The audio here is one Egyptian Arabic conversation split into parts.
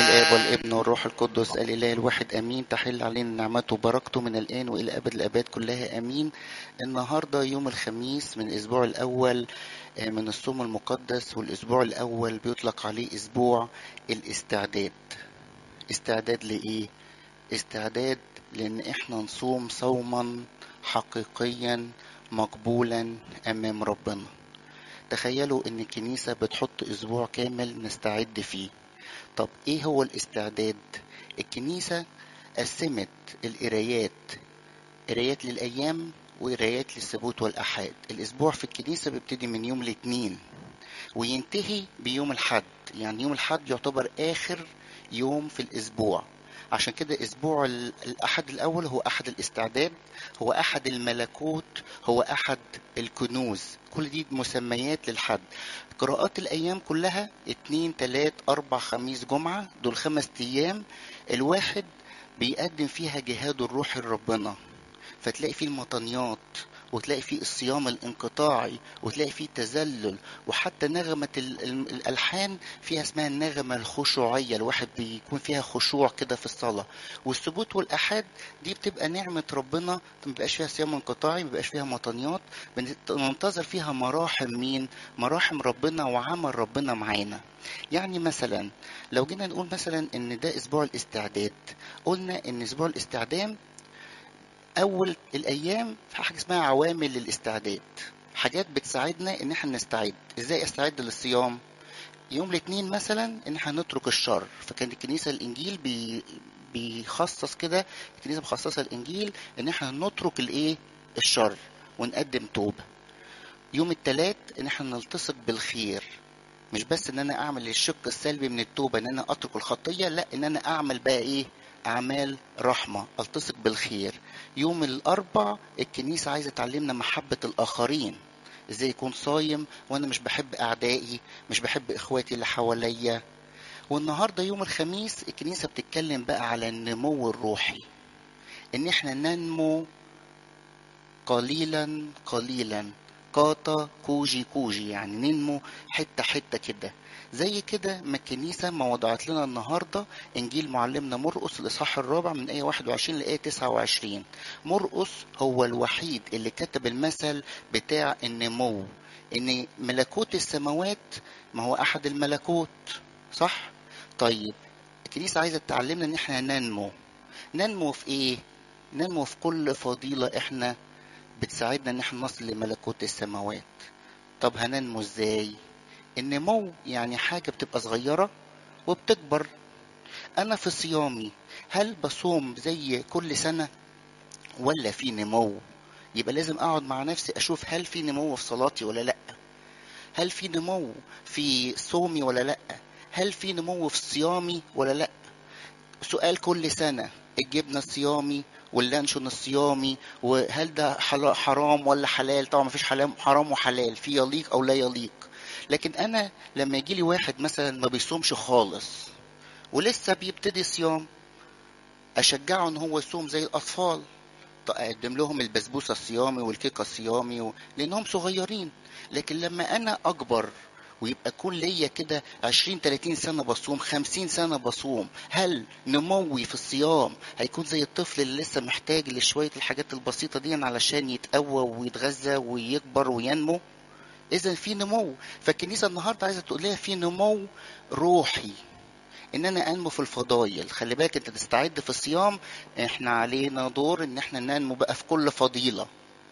الاب والابن والروح القدس الاله الواحد امين تحل علينا نعمته وبركته من الان والى ابد الاباد كلها امين النهارده يوم الخميس من الاسبوع الاول آه، من الصوم المقدس والاسبوع الاول بيطلق عليه اسبوع الاستعداد استعداد لايه استعداد لان احنا نصوم صوما حقيقيا مقبولا امام ربنا تخيلوا ان الكنيسه بتحط اسبوع كامل نستعد فيه طب ايه هو الاستعداد الكنيسة قسمت القرايات قرايات للأيام وقرايات للسبوت والأحاد الأسبوع في الكنيسة بيبتدي من يوم الاثنين وينتهي بيوم الحد يعني يوم الحد يعتبر آخر يوم في الأسبوع عشان كده أسبوع ال- الأحد الأول هو أحد الاستعداد هو أحد الملكوت هو أحد الكنوز كل دي مسميات للحد قراءات الأيام كلها اتنين تلات أربع خميس جمعة دول خمس أيام الواحد بيقدم فيها جهاده الروحي لربنا فتلاقي فيه المطنيات وتلاقي فيه الصيام الانقطاعي وتلاقي فيه تذلل وحتى نغمة ال- ال- الألحان فيها اسمها النغمة الخشوعية الواحد بيكون فيها خشوع كده في الصلاة والثبوت والأحاد دي بتبقى نعمة ربنا ما بيبقاش فيها صيام انقطاعي ما بيبقاش فيها مطنيات بننتظر فيها مراحم مين مراحم ربنا وعمل ربنا معانا يعني مثلا لو جينا نقول مثلا ان ده اسبوع الاستعداد قلنا ان اسبوع الاستعداد اول الايام في حاجه اسمها عوامل للاستعداد حاجات بتساعدنا ان احنا نستعد ازاي استعد للصيام يوم الاثنين مثلا ان احنا نترك الشر فكانت الكنيسه الانجيل بي بيخصص كده الكنيسه مخصصه الانجيل ان احنا نترك الايه الشر ونقدم توبه يوم الثلاث ان احنا نلتصق بالخير مش بس ان انا اعمل الشق السلبي من التوبه ان انا اترك الخطيه لا ان انا اعمل بقى ايه اعمال رحمه التصق بالخير يوم الاربع الكنيسه عايزه تعلمنا محبه الاخرين ازاي يكون صايم وانا مش بحب اعدائي مش بحب اخواتي اللي حواليا والنهارده يوم الخميس الكنيسه بتتكلم بقى على النمو الروحي ان احنا ننمو قليلا قليلا كاتا كوجي كوجي يعني ننمو حتة حتة كده زي كده ما الكنيسة ما وضعت لنا النهاردة إنجيل معلمنا مرقس الإصحاح الرابع من آية 21 لآية 29 مرقس هو الوحيد اللي كتب المثل بتاع النمو إن ملكوت السماوات ما هو أحد الملكوت صح؟ طيب الكنيسة عايزة تعلمنا إن إحنا ننمو ننمو في إيه؟ ننمو في كل فضيلة إحنا بتساعدنا ان احنا نصل لملكوت السماوات طب هننمو ازاي النمو يعني حاجة بتبقى صغيرة وبتكبر انا في صيامي هل بصوم زي كل سنة ولا في نمو يبقى لازم اقعد مع نفسي اشوف هل في نمو في صلاتي ولا لا هل في نمو في صومي ولا لا هل في نمو في صيامي ولا لا سؤال كل سنة الجبنة الصيامي واللانشون الصيامي وهل ده حلا- حرام ولا حلال طبعا مفيش حلال حرام وحلال في يليق او لا يليق لكن انا لما يجي لي واحد مثلا ما بيصومش خالص ولسه بيبتدي صيام اشجعه ان هو يصوم زي الاطفال ط- اقدم لهم البسبوسه الصيامي والكيكه الصيامي و... لانهم صغيرين لكن لما انا اكبر ويبقى يكون ليا كده 20 30 سنه بصوم 50 سنه بصوم هل نموي في الصيام هيكون زي الطفل اللي لسه محتاج لشويه الحاجات البسيطه دي علشان يتقوى ويتغذى ويكبر وينمو اذا في نمو فالكنيسه النهارده عايزه تقول لها في نمو روحي ان انا انمو في الفضايل خلي بالك انت تستعد في الصيام احنا علينا دور ان احنا ننمو بقى في كل فضيله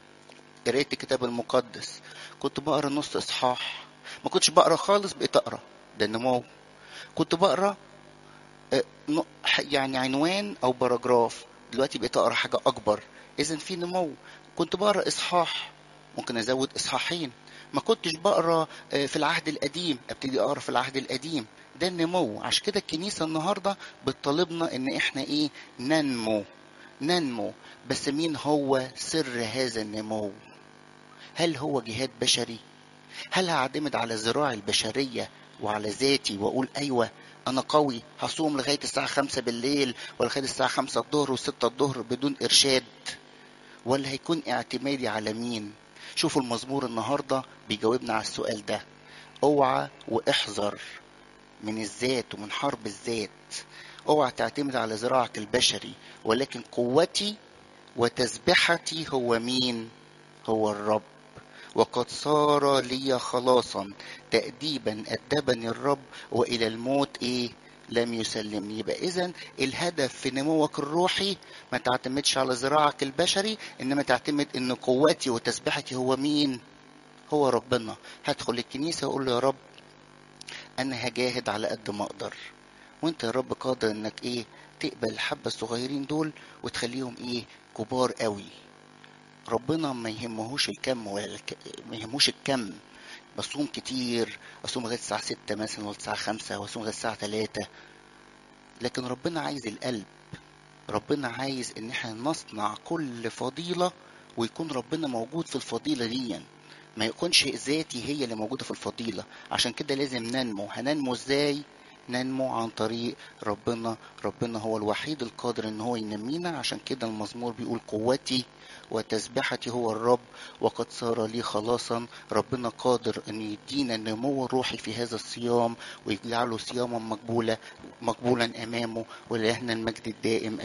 قريت الكتاب المقدس كنت بقرا نص اصحاح ما كنتش بقرا خالص بقيت اقرا ده النمو كنت بقرا آه، ن- ح- يعني عنوان او باراجراف دلوقتي بقيت اقرا حاجه اكبر اذا في نمو كنت بقرا اصحاح ممكن ازود اصحاحين ما كنتش بقرا آه، في العهد القديم ابتدي اقرا في العهد القديم ده النمو عشان كده الكنيسه النهارده بتطالبنا ان احنا ايه ننمو ننمو بس مين هو سر هذا النمو هل هو جهاد بشري هل هعتمد على الزراعة البشرية وعلى ذاتي وأقول أيوة أنا قوي هصوم لغاية الساعة خمسة بالليل ولا لغاية الساعة خمسة الظهر وستة الظهر بدون إرشاد ولا هيكون اعتمادي على مين شوفوا المزمور النهاردة بيجاوبنا على السؤال ده اوعى واحذر من الذات ومن حرب الذات اوعى تعتمد على ذراعك البشري ولكن قوتي وتسبحتي هو مين هو الرب وقد صار لي خلاصا تأديبا أدبني الرب وإلى الموت إيه لم يسلمني يبقى إذا الهدف في نموك الروحي ما تعتمدش على ذراعك البشري إنما تعتمد إن قوتي وتسبحتي هو مين هو ربنا هدخل الكنيسة وأقول له يا رب أنا هجاهد على قد ما أقدر وأنت يا رب قادر إنك إيه تقبل الحبة الصغيرين دول وتخليهم إيه كبار قوي ربنا ما يهمهوش الكم ولا الك... ما يهموش الكم بصوم كتير اصوم لغايه الساعه 6 مثلا ولا الساعه 5 واصوم لغايه الساعه 3 لكن ربنا عايز القلب ربنا عايز ان احنا نصنع كل فضيله ويكون ربنا موجود في الفضيله دي ما يكونش ذاتي هي اللي موجوده في الفضيله عشان كده لازم ننمو هننمو ازاي ننمو عن طريق ربنا ربنا هو الوحيد القادر ان هو ينمينا عشان كده المزمور بيقول قوتي وتسبحتي هو الرب وقد صار لي خلاصا ربنا قادر ان يدينا النمو الروحي في هذا الصيام ويجعله صياما مقبولا مقبولا امامه ولهنا المجد الدائم